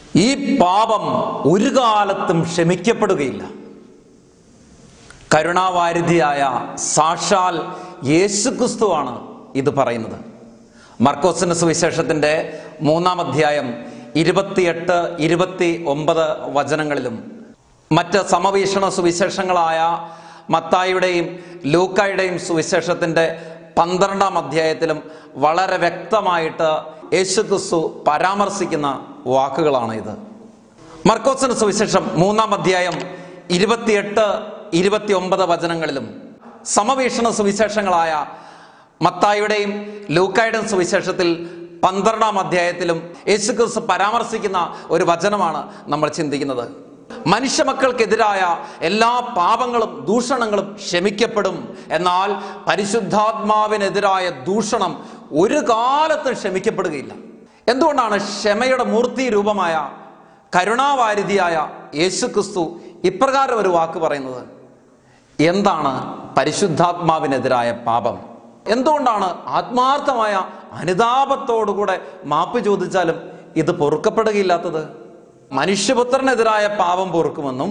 ഈ പാപം ഒരു കാലത്തും ക്ഷമിക്കപ്പെടുകയില്ല കരുണാവാരിധിയായ സാക്ഷാൽ യേശുക്രിസ്തുവാണ് ഇത് പറയുന്നത് മർക്കോസിന്റെ സുവിശേഷത്തിന്റെ മൂന്നാം അധ്യായം ഇരുപത്തിയെട്ട് ഇരുപത്തി ഒമ്പത് വചനങ്ങളിലും മറ്റ് സമവീക്ഷണ സുവിശേഷങ്ങളായ മത്തായിയുടെയും ലൂക്കായുടെയും സുവിശേഷത്തിന്റെ പന്ത്രണ്ടാം അധ്യായത്തിലും വളരെ വ്യക്തമായിട്ട് യേശുക്രിസ്തു പരാമർശിക്കുന്ന വാക്കുകളാണ് ഇത് മർക്കോസിന്റെ സുവിശേഷം മൂന്നാം അധ്യായം ഇരുപത്തിയെട്ട് ഇരുപത്തി ഒമ്പത് വചനങ്ങളിലും സമവീക്ഷണ സുവിശേഷങ്ങളായ മത്തായിയുടെയും ലൂക്കായുടെയും സുവിശേഷത്തിൽ പന്ത്രണ്ടാം അധ്യായത്തിലും യേശുക്രിസ്തു പരാമർശിക്കുന്ന ഒരു വചനമാണ് നമ്മൾ ചിന്തിക്കുന്നത് മനുഷ്യമക്കൾക്കെതിരായ എല്ലാ പാപങ്ങളും ദൂഷണങ്ങളും ക്ഷമിക്കപ്പെടും എന്നാൽ പരിശുദ്ധാത്മാവിനെതിരായ ദൂഷണം ഒരു കാലത്തും ക്ഷമിക്കപ്പെടുകയില്ല എന്തുകൊണ്ടാണ് ക്ഷമയുടെ മൂർത്തി രൂപമായ കരുണാവാരിധിയായ യേശുക്രിസ്തു ഇപ്രകാരം ഒരു വാക്ക് പറയുന്നത് എന്താണ് പരിശുദ്ധാത്മാവിനെതിരായ പാപം എന്തുകൊണ്ടാണ് ആത്മാർത്ഥമായ അനുതാപത്തോടുകൂടെ മാപ്പ് ചോദിച്ചാലും ഇത് പൊറുക്കപ്പെടുകയില്ലാത്തത് മനുഷ്യപുത്രനെതിരായ പാപം പൊറുക്കുമെന്നും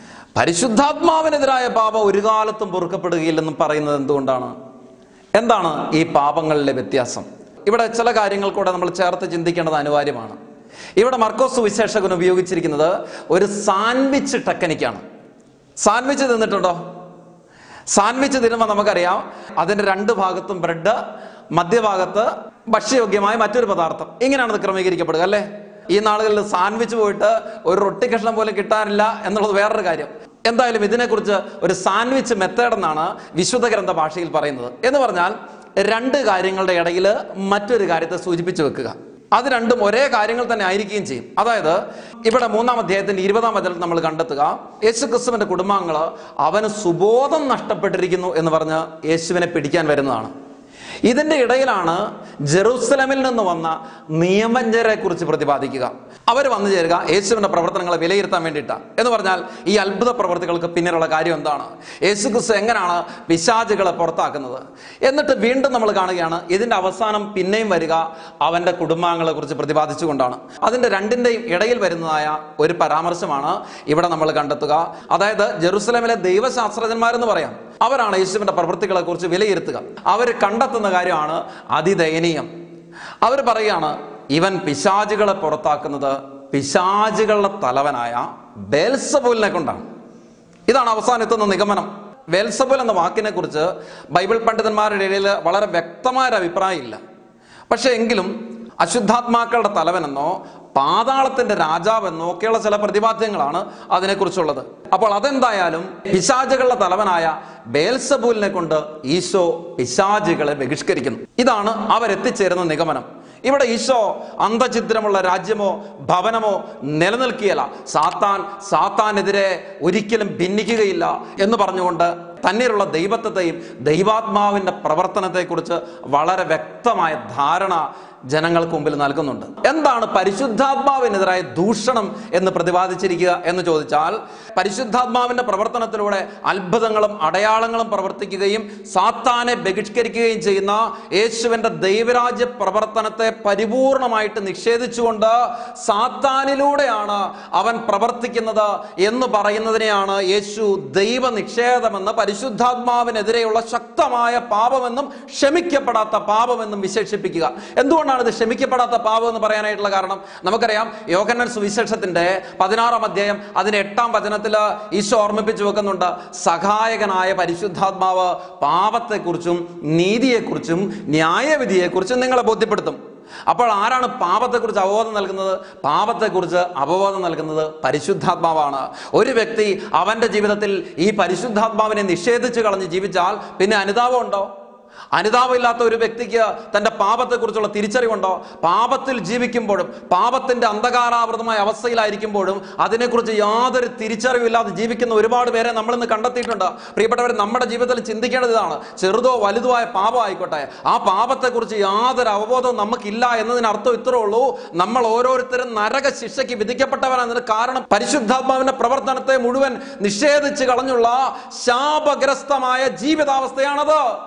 പരിശുദ്ധാത്മാവിനെതിരായ പാപം ഒരു കാലത്തും പൊറുക്കപ്പെടുകയില്ലെന്നും പറയുന്നത് എന്തുകൊണ്ടാണ് എന്താണ് ഈ പാപങ്ങളിലെ വ്യത്യാസം ഇവിടെ ചില കാര്യങ്ങൾ കൂടെ നമ്മൾ ചേർത്ത് ചിന്തിക്കേണ്ടത് അനിവാര്യമാണ് ഇവിടെ മർക്കോസ് സുവിശേഷകൻ ഉപയോഗിച്ചിരിക്കുന്നത് ഒരു സാൻഡ്വിച്ച് ടെക്നിക്കാണ് സാൻഡ്വിച്ച് തിന്നിട്ടുണ്ടോ സാൻഡ്വിച്ച് തിന്നുമ്പോൾ നമുക്കറിയാം അതിന്റെ രണ്ട് ഭാഗത്തും ബ്രെഡ് മധ്യഭാഗത്ത് ഭക്ഷ്യയോഗ്യമായ മറ്റൊരു പദാർത്ഥം ഇങ്ങനെയാണ് ഇത് ക്രമീകരിക്കപ്പെടുക അല്ലേ ഈ നാളുകളിൽ സാൻഡ്വിച്ച് പോയിട്ട് ഒരു റൊട്ടി കഷ്ണം പോലും കിട്ടാനില്ല എന്നുള്ളത് വേറൊരു കാര്യം എന്തായാലും ഇതിനെക്കുറിച്ച് ഒരു സാൻഡ്വിച്ച് മെത്തേഡ് എന്നാണ് വിശുദ്ധ ഗ്രന്ഥ ഭാഷയിൽ പറയുന്നത് എന്ന് പറഞ്ഞാൽ രണ്ട് കാര്യങ്ങളുടെ ഇടയിൽ മറ്റൊരു കാര്യത്തെ സൂചിപ്പിച്ചു വെക്കുക അത് രണ്ടും ഒരേ കാര്യങ്ങൾ തന്നെ ആയിരിക്കുകയും ചെയ്യും അതായത് ഇവിടെ മൂന്നാം അധ്യായത്തിന്റെ ഇരുപതാം വചനത്തിൽ നമ്മൾ കണ്ടെത്തുക യേശു ക്രിസ്തുവിന്റെ കുടുംബാംഗങ്ങള് അവന് സുബോധം നഷ്ടപ്പെട്ടിരിക്കുന്നു എന്ന് പറഞ്ഞ് യേശുവിനെ പിടിക്കാൻ വരുന്നതാണ് ഇതിന്റെ ഇടയിലാണ് ജെറൂസലമിൽ നിന്ന് വന്ന നിയമജ്ഞരെ കുറിച്ച് പ്രതിപാദിക്കുക അവർ വന്നു ചേരുക യേശുവിന്റെ പ്രവർത്തനങ്ങളെ വിലയിരുത്താൻ വേണ്ടിയിട്ടാണ് എന്ന് പറഞ്ഞാൽ ഈ അത്ഭുത പ്രവർത്തികൾക്ക് പിന്നിലുള്ള കാര്യം എന്താണ് യേശു ക്രിസ്തു എങ്ങനെയാണ് പിശാചുകളെ പുറത്താക്കുന്നത് എന്നിട്ട് വീണ്ടും നമ്മൾ കാണുകയാണ് ഇതിന്റെ അവസാനം പിന്നെയും വരിക അവന്റെ കുടുംബാംഗങ്ങളെ കുറിച്ച് പ്രതിപാദിച്ചുകൊണ്ടാണ് അതിന്റെ രണ്ടിന്റെയും ഇടയിൽ വരുന്നതായ ഒരു പരാമർശമാണ് ഇവിടെ നമ്മൾ കണ്ടെത്തുക അതായത് ജെറുസലേമിലെ ദൈവശാസ്ത്രജ്ഞന്മാരെന്ന് പറയാം അവരാണ് യേശുവിന്റെ പ്രവൃത്തികളെ കുറിച്ച് വിലയിരുത്തുക അവർ കണ്ടെത്തുന്ന കാര്യമാണ് അതിദയനീയം അവർ പറയുകയാണ് ഇവൻ പിശാചുകളെ പുറത്താക്കുന്നത് പിശാചുകളുടെ തലവനായ ബേൽസബൂലിനെ കൊണ്ടാണ് ഇതാണ് അവസാനം എത്തുന്ന നിഗമനം വേൽസബുൽ എന്ന വാക്കിനെ കുറിച്ച് ബൈബിൾ പണ്ഡിതന്മാരുടെ ഇടയിൽ വളരെ വ്യക്തമായ ഒരു അഭിപ്രായമില്ല പക്ഷെ എങ്കിലും അശുദ്ധാത്മാക്കളുടെ തലവനെന്നോ പാതാളത്തിന്റെ രാജാവെന്നോ ഒക്കെയുള്ള ചില പ്രതിപാദ്യങ്ങളാണ് അതിനെക്കുറിച്ചുള്ളത് അപ്പോൾ അതെന്തായാലും പിശാചുകളുടെ തലവനായ ബേൽസബൂലിനെ കൊണ്ട് ഈശോ പിശാചുകളെ ബഹിഷ്കരിക്കുന്നു ഇതാണ് അവരെത്തിച്ചേരുന്ന നിഗമനം ഇവിടെ ഈശോ അന്തചിദ്രമുള്ള രാജ്യമോ ഭവനമോ നിലനിൽക്കുകയില്ല സാത്താൻ സാത്താനെതിരെ ഒരിക്കലും ഭിന്നിക്കുകയില്ല എന്ന് പറഞ്ഞുകൊണ്ട് തന്നിലുള്ള ദൈവത്വത്തെയും ദൈവാത്മാവിന്റെ പ്രവർത്തനത്തെക്കുറിച്ച് വളരെ വ്യക്തമായ ധാരണ ജനങ്ങൾക്ക് മുമ്പിൽ നൽകുന്നുണ്ട് എന്താണ് പരിശുദ്ധാത്മാവിനെതിരായ ദൂഷണം എന്ന് പ്രതിപാദിച്ചിരിക്കുക എന്ന് ചോദിച്ചാൽ പരിശുദ്ധാത്മാവിന്റെ പ്രവർത്തനത്തിലൂടെ അത്ഭുതങ്ങളും അടയാളങ്ങളും പ്രവർത്തിക്കുകയും സാത്താനെ ബഹിഷ്കരിക്കുകയും ചെയ്യുന്ന യേശുവിന്റെ ദൈവരാജ്യ പ്രവർത്തനത്തെ പരിപൂർണമായിട്ട് നിഷേധിച്ചുകൊണ്ട് സാത്താനിലൂടെയാണ് അവൻ പ്രവർത്തിക്കുന്നത് എന്ന് പറയുന്നതിനെയാണ് യേശു ദൈവ നിഷേധമെന്ന് പരിശുദ്ധാത്മാവിനെതിരെയുള്ള ശക്തമായ പാപമെന്നും ക്ഷമിക്കപ്പെടാത്ത പാപമെന്നും വിശേഷിപ്പിക്കുക എന്തുകൊണ്ടാണ് ഇത് ക്ഷമിക്കപ്പെടാത്ത പാപം എന്ന് പറയാനായിട്ടുള്ള കാരണം നമുക്കറിയാം യോഹന്നൻ സുവിശേഷത്തിന്റെ പതിനാറാം അധ്യായം അതിന്റെ എട്ടാം വചനത്തിൽ ഈശോ ഓർമ്മിപ്പിച്ചു വെക്കുന്നുണ്ട് സഹായകനായ പരിശുദ്ധാത്മാവ് പാപത്തെക്കുറിച്ചും നീതിയെക്കുറിച്ചും ന്യായവിധിയെക്കുറിച്ചും നിങ്ങളെ ബോധ്യപ്പെടുത്തും അപ്പോൾ ആരാണ് പാപത്തെക്കുറിച്ച് അവബോധം നൽകുന്നത് പാപത്തെക്കുറിച്ച് അവബോധം നൽകുന്നത് പരിശുദ്ധാത്മാവാണ് ഒരു വ്യക്തി അവന്റെ ജീവിതത്തിൽ ഈ പരിശുദ്ധാത്മാവിനെ നിഷേധിച്ച് കളഞ്ഞ് ജീവിച്ചാൽ പിന്നെ അനുതാപം ഉണ്ടോ അനുതാപമില്ലാത്ത ഒരു വ്യക്തിക്ക് തന്റെ പാപത്തെക്കുറിച്ചുള്ള തിരിച്ചറിവുണ്ടോ പാപത്തിൽ ജീവിക്കുമ്പോഴും പാപത്തിന്റെ അന്ധകാരാവൃതമായ അവസ്ഥയിലായിരിക്കുമ്പോഴും അതിനെക്കുറിച്ച് യാതൊരു തിരിച്ചറിവില്ലാതെ ജീവിക്കുന്ന ഒരുപാട് പേരെ നമ്മൾ ഇന്ന് കണ്ടെത്തിയിട്ടുണ്ട് പ്രിയപ്പെട്ടവർ നമ്മുടെ ജീവിതത്തിൽ ചിന്തിക്കേണ്ടത് ഇതാണ് ചെറുതോ വലുതോ ആയ പാപം ആയിക്കോട്ടെ ആ പാപത്തെക്കുറിച്ച് യാതൊരു അവബോധവും നമുക്കില്ല എന്നതിന് അർത്ഥം ഇത്രേ ഉള്ളൂ നമ്മൾ ഓരോരുത്തരും നരക ശിക്ഷയ്ക്ക് വിധിക്കപ്പെട്ടവരാണെന്നതിന് കാരണം പരിശുദ്ധാത്മാവിന്റെ പ്രവർത്തനത്തെ മുഴുവൻ നിഷേധിച്ച് കളഞ്ഞുള്ള ശാപഗ്രസ്തമായ ജീവിതാവസ്ഥയാണത്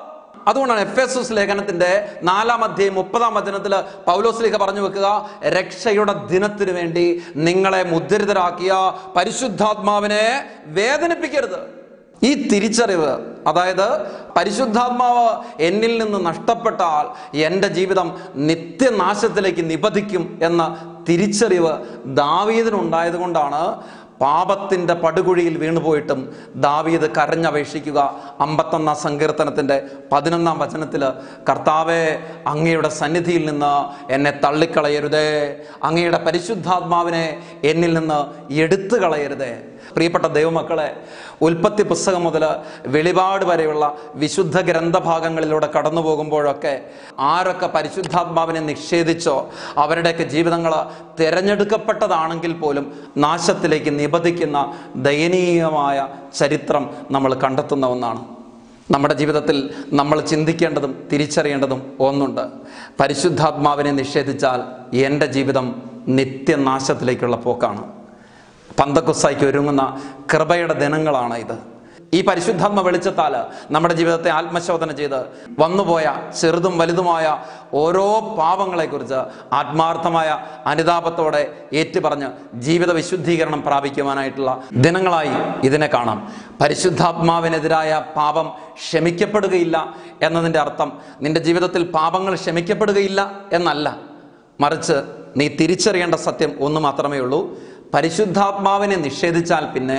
അതുകൊണ്ടാണ് എഫ് എസ് എസ് ലേഖനത്തിന്റെ നാലാം അധ്യായം മുപ്പതാം വചനത്തിൽ പൗലോസ്ലിഹ പറഞ്ഞു വെക്കുക രക്ഷയുടെ ദിനത്തിന് വേണ്ടി നിങ്ങളെ മുദ്രിതരാക്കിയ പരിശുദ്ധാത്മാവിനെ വേദനിപ്പിക്കരുത് ഈ തിരിച്ചറിവ് അതായത് പരിശുദ്ധാത്മാവ് എന്നിൽ നിന്ന് നഷ്ടപ്പെട്ടാൽ എൻ്റെ ജീവിതം നിത്യനാശത്തിലേക്ക് നിബന്ധിക്കും എന്ന തിരിച്ചറിവ് ദാവീദിനുണ്ടായത് കൊണ്ടാണ് പാപത്തിൻ്റെ പടുകുഴിയിൽ വീണുപോയിട്ടും ദാവീദ് കരഞ്ഞപേക്ഷിക്കുക അമ്പത്തൊന്നാം സങ്കീർത്തനത്തിൻ്റെ പതിനൊന്നാം വചനത്തിൽ കർത്താവെ അങ്ങയുടെ സന്നിധിയിൽ നിന്ന് എന്നെ തള്ളിക്കളയരുതേ അങ്ങയുടെ പരിശുദ്ധാത്മാവിനെ എന്നിൽ നിന്ന് എടുത്തു കളയരുതേ പ്രിയപ്പെട്ട ദൈവമക്കളെ ഉൽപ്പത്തി പുസ്തകം മുതൽ വെളിപാട് വരെയുള്ള വിശുദ്ധ ഗ്രന്ഥഭാഗങ്ങളിലൂടെ കടന്നു പോകുമ്പോഴൊക്കെ ആരൊക്കെ പരിശുദ്ധാത്മാവിനെ നിഷേധിച്ചോ അവരുടെയൊക്കെ ജീവിതങ്ങൾ തിരഞ്ഞെടുക്കപ്പെട്ടതാണെങ്കിൽ പോലും നാശത്തിലേക്ക് നിബന്ധിക്കുന്ന ദയനീയമായ ചരിത്രം നമ്മൾ കണ്ടെത്തുന്ന ഒന്നാണ് നമ്മുടെ ജീവിതത്തിൽ നമ്മൾ ചിന്തിക്കേണ്ടതും തിരിച്ചറിയേണ്ടതും ഒന്നുണ്ട് പരിശുദ്ധാത്മാവിനെ നിഷേധിച്ചാൽ എൻ്റെ ജീവിതം നിത്യനാശത്തിലേക്കുള്ള പോക്കാണ് പന്തക്കുസായിക്ക് ഒരുങ്ങുന്ന കൃപയുടെ ദിനങ്ങളാണ് ഇത് ഈ പരിശുദ്ധാത്മ വെളിച്ചത്താൽ നമ്മുടെ ജീവിതത്തെ ആത്മശോധന ചെയ്ത് വന്നുപോയ ചെറുതും വലുതുമായ ഓരോ പാപങ്ങളെക്കുറിച്ച് ആത്മാർത്ഥമായ അനുതാപത്തോടെ ഏറ്റുപറഞ്ഞ് ജീവിത വിശുദ്ധീകരണം പ്രാപിക്കുവാനായിട്ടുള്ള ദിനങ്ങളായി ഇതിനെ കാണാം പരിശുദ്ധാത്മാവിനെതിരായ പാപം ക്ഷമിക്കപ്പെടുകയില്ല എന്നതിൻ്റെ അർത്ഥം നിന്റെ ജീവിതത്തിൽ പാപങ്ങൾ ക്ഷമിക്കപ്പെടുകയില്ല എന്നല്ല മറിച്ച് നീ തിരിച്ചറിയേണ്ട സത്യം ഒന്ന് മാത്രമേ ഉള്ളൂ പരിശുദ്ധാത്മാവിനെ നിഷേധിച്ചാൽ പിന്നെ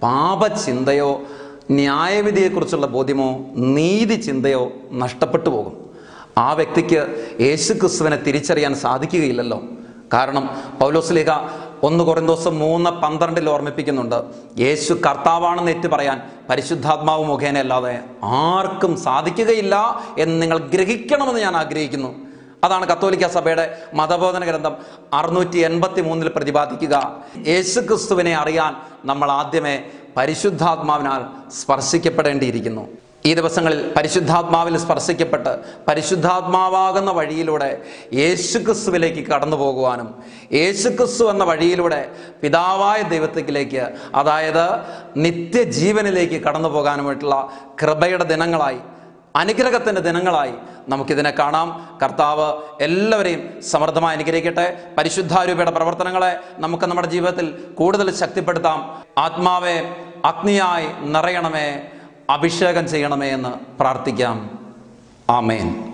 പാപചിന്തയോ ന്യായവിധിയെക്കുറിച്ചുള്ള ബോധ്യമോ നീതി ചിന്തയോ നഷ്ടപ്പെട്ടു പോകും ആ വ്യക്തിക്ക് യേശു ക്രിസ്തുവിനെ തിരിച്ചറിയാൻ സാധിക്കുകയില്ലല്ലോ കാരണം പൗലോസ്ലിഹ ഒന്ന് ദിവസം മൂന്ന് പന്ത്രണ്ടിൽ ഓർമ്മിപ്പിക്കുന്നുണ്ട് യേശു കർത്താവാണെന്ന് ഏറ്റു പറയാൻ പരിശുദ്ധാത്മാവ് മുഖേന അല്ലാതെ ആർക്കും സാധിക്കുകയില്ല എന്ന് നിങ്ങൾ ഗ്രഹിക്കണമെന്ന് ഞാൻ ആഗ്രഹിക്കുന്നു അതാണ് കത്തോലിക്ക സഭയുടെ മതബോധന ഗ്രന്ഥം അറുന്നൂറ്റി എൺപത്തി മൂന്നിൽ പ്രതിപാദിക്കുക യേശു ക്രിസ്തുവിനെ അറിയാൻ നമ്മൾ ആദ്യമേ പരിശുദ്ധാത്മാവിനാൽ സ്പർശിക്കപ്പെടേണ്ടിയിരിക്കുന്നു ഈ ദിവസങ്ങളിൽ പരിശുദ്ധാത്മാവിൽ സ്പർശിക്കപ്പെട്ട് പരിശുദ്ധാത്മാവാകുന്ന വഴിയിലൂടെ യേശുക്രിസ്തുവിലേക്ക് കടന്നു പോകുവാനും യേശുക്രിസ്തു എന്ന വഴിയിലൂടെ പിതാവായ ദൈവത്തിലേക്ക് അതായത് നിത്യജീവനിലേക്ക് കടന്നു പോകാനുമായിട്ടുള്ള കൃപയുടെ ദിനങ്ങളായി അനുഗ്രഹത്തിൻ്റെ ദിനങ്ങളായി നമുക്കിതിനെ കാണാം കർത്താവ് എല്ലാവരെയും സമൃദ്ധമായി അനുഗ്രഹിക്കട്ടെ പരിശുദ്ധാരൂപയുടെ പ്രവർത്തനങ്ങളെ നമുക്ക് നമ്മുടെ ജീവിതത്തിൽ കൂടുതൽ ശക്തിപ്പെടുത്താം ആത്മാവെ അഗ്നിയായി നിറയണമേ അഭിഷേകം ചെയ്യണമേ എന്ന് പ്രാർത്ഥിക്കാം ആമേൻ